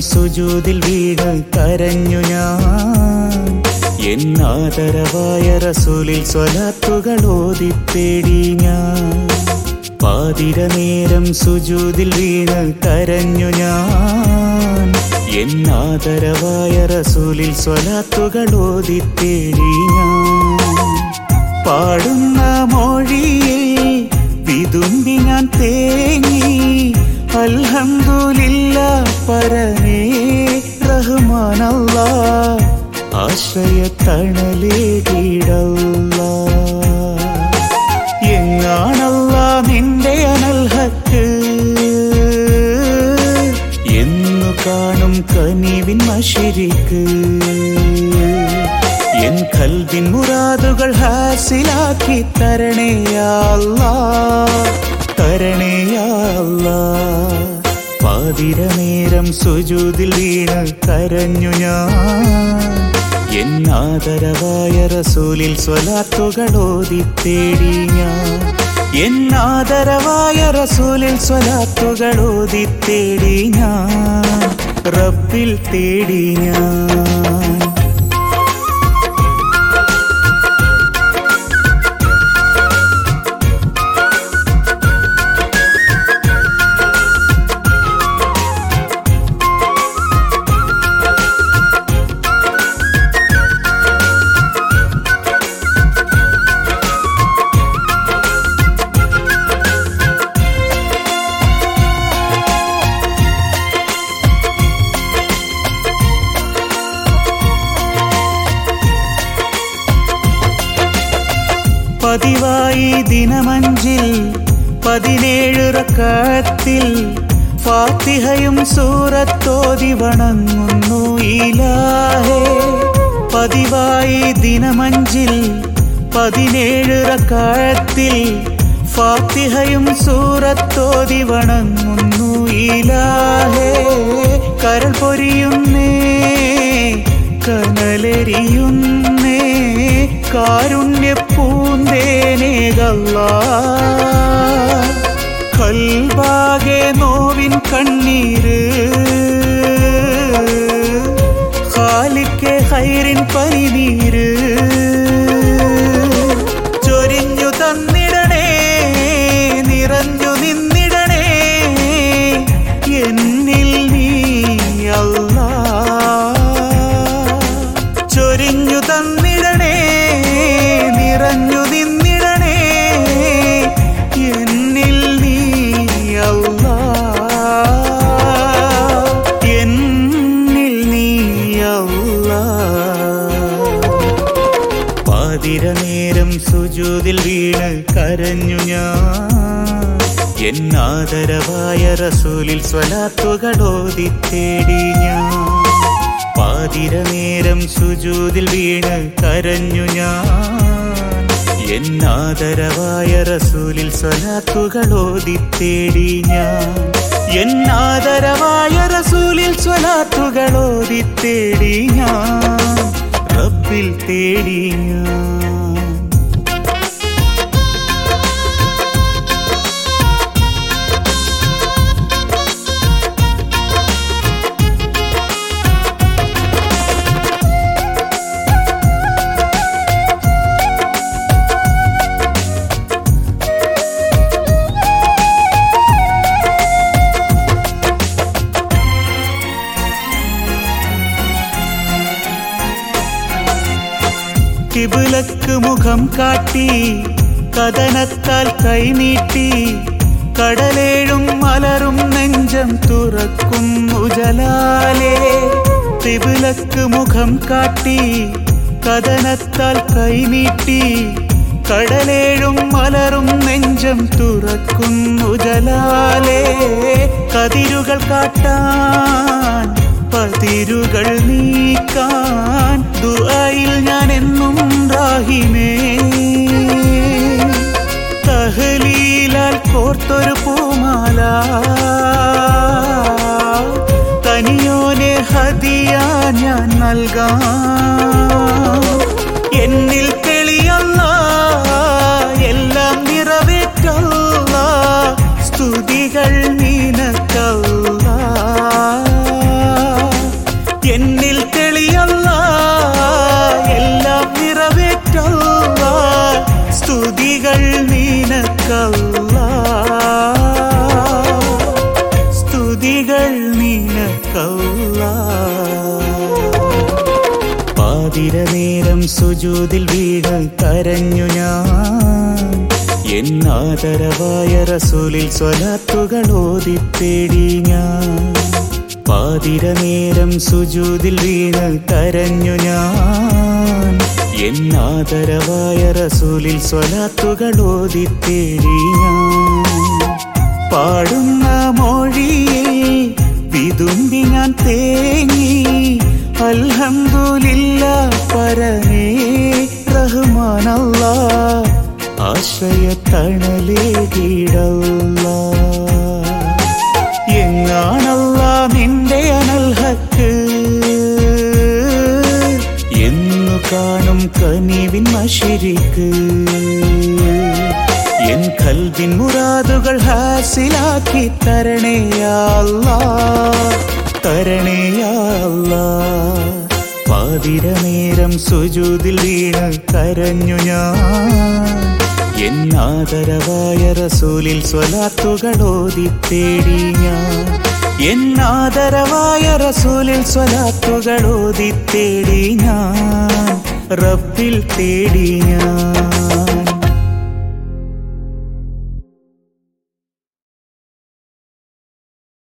സുജൂതിൽ വീണ് കരഞ്ഞു ഞാൻ എന്നാദരവായ റസൂലിൽ സ്വലാത്തുകൾ ഓതിത്തേടി ഞാൻ പാതിര നേരം സുജൂതിൽ വീണ് കരഞ്ഞു ഞാൻ എന്നാദരവായ റസൂലിൽ സ്വലാത്തുകൾ ഓതിത്തേടി ഞാൻ പാടുന്ന മൊഴിയിൽ വിതുമ്പി ഞാൻ തേങ്ങി അൽഹംദുലില്ല പരനേ റഹ്മാനല്ല ആശ്രയത്തണലേകിടല്ല എങ്ങാണല്ല നിന്റെ അനൽഹക്ക് എന്നു കാണും കനിവിൻ മഷിരിക്ക് എൻ കൽവിൻ മുറാദുകൾ ഹാസിലാക്കി തരണേയല്ല തരണേയല്ല പാതിര നേരം സുജൂതിൽ വീണ് കരഞ്ഞു ഞാൻ എന്നാദരവായ റസൂലിൽ സ്വലാത്തുകൾ ഓതിത്തേടി ഞാൻ എന്നാദരവായ റസൂലിൽ സ്വലാത്തുകൾ ഓതിത്തേടി ഞാൻ റബ്ബിൽ തേടി ഞാൻ പതിവായി ദിനമഞ്ചിൽ പതിനേഴ് റക്കത്തിൽ ഫാത്തിഹയും സൂറത്തോതി വണങ്ങുന്നു ഇലാഹേ പതിവായി ദിനമഞ്ചിൽ പതിനേഴ് റക്കത്തിൽ ഫാത്തിഹയും സൂറത്തോതി വണങ്ങുന്നു ഇലാഹേ കരൾ പൊരിയുന്നേ കനലെരിയുന്നേ കാരുണ്യ പൂന്തേനേകല്ല കൽവാകെ നോവിൻ കണ്ണീര് ഖാലിക്കെ ഹൈറിൻ പനിനീര് ചൊരിഞ്ഞു തന്നിടണേ നിറഞ്ഞു നിന്നിടണേ എന്നിൽ നീ അല്ലാ ചൊരിഞ്ഞു തന്നിടണേ നിറഞ്ഞു നിന്നിടണേ എന്നിൽ നീ അല്ലാ എന്നിൽ നീ അല്ലാ പാതിര നേരം സുജൂതിൽ വീണ് കരഞ്ഞു ഞാൻ എന്നാദരവായ റസൂലിൽ സ്വലാത്തുകൾ ഓതിത്തേടി ഞാൻ പാതിര നേരം സുജൂതിൽ വീണ് കരഞ്ഞു ഞാൻ എന്നാദരവായ റസൂലിൽ സ്വലാത്തുകൾ ഓതിത്തേടി ഞാൻ എന്നാദരവായ റസൂലിൽ സ്വലാത്തുകൾ ഓതിത്തേടി ഞാൻ റബ്ബിൽ തേടി ഞാൻ കിബിലക്ക് മുഖം കാട്ടി കഥനത്താൽ കൈനീട്ടി കടലേഴും മലരും നെഞ്ചം തുറക്കുന്നു ജലാലേ കിബിലക്ക് മുഖം കാട്ടി കഥനത്താൽ കൈനീട്ടി കടലേഴും മലരും നെഞ്ചം തുറക്കുന്നു ജലാലേ കതിരുകൾ കാട്ടാൻ പതിരുകൾ നീക്കാൻ ദുആയിൽ ഞാൻ എന്നും റാഹിമേ തഹലീലാൽ കോർത്തൊരു പൂമാല തനിയോനെ ഹദിയ ഞാൻ നൽകാം എന്നിൽ തെളിയല്ല എല്ലാം നിറവേറ്റല്ല സ്തുതികൾ നിനക്കല്ല എന്നിൽ തെളിയല്ല എല്ലാം നിറവേറ്റല്ല സ്തുതികൾ നിനക്കല്ല സ്തുതികൾ നിനക്കല്ല പാതിര നേരം സുജൂതിൽ വീണ് കരഞ്ഞു ഞാൻ എന്നാദരവായ റസൂലിൽ സ്വലാത്തുകൾ ഓതി തേടി ഞാൻ പാതിര നേരം സുജൂതിൽ വീണ് കരഞ്ഞു ഞാൻ എന്നാദരവായ റസൂലിൽ സ്വലാത്തുകൾ ഓതി തേടി ഞാൻ പാടുന്ന മൊഴിയിൽ വിതുമ്പി ഞാൻ തേങ്ങി അൽഹംദുലില്ല പരനേ റഹ്മാനല്ല ആശ്രയ തണലേകിടല്ല എങ്ങാണല്ല നിന്റെ അനൽഹക്ക് എന്നു കാണും കനിവിൻ മഷിരിക്ക് എൻ കൽവിൻ മുറാദുകൾ ഹാസിലാക്കി തരണേയല്ല തരണേയല്ല പാതിര നേരം സുജൂതിൽ വീണ് കരഞ്ഞു ഞാൻ എന്നാദരവായ റസൂലിൽ സ്വലാത്തുകൾ ഓതി തേടി ഞാൻ എന്നാദരവായ റസൂലിൽ സ്വലാത്തുകൾ ഓതി തേടി ഞാൻ റബ്ബിൽ തേടി ഞാൻ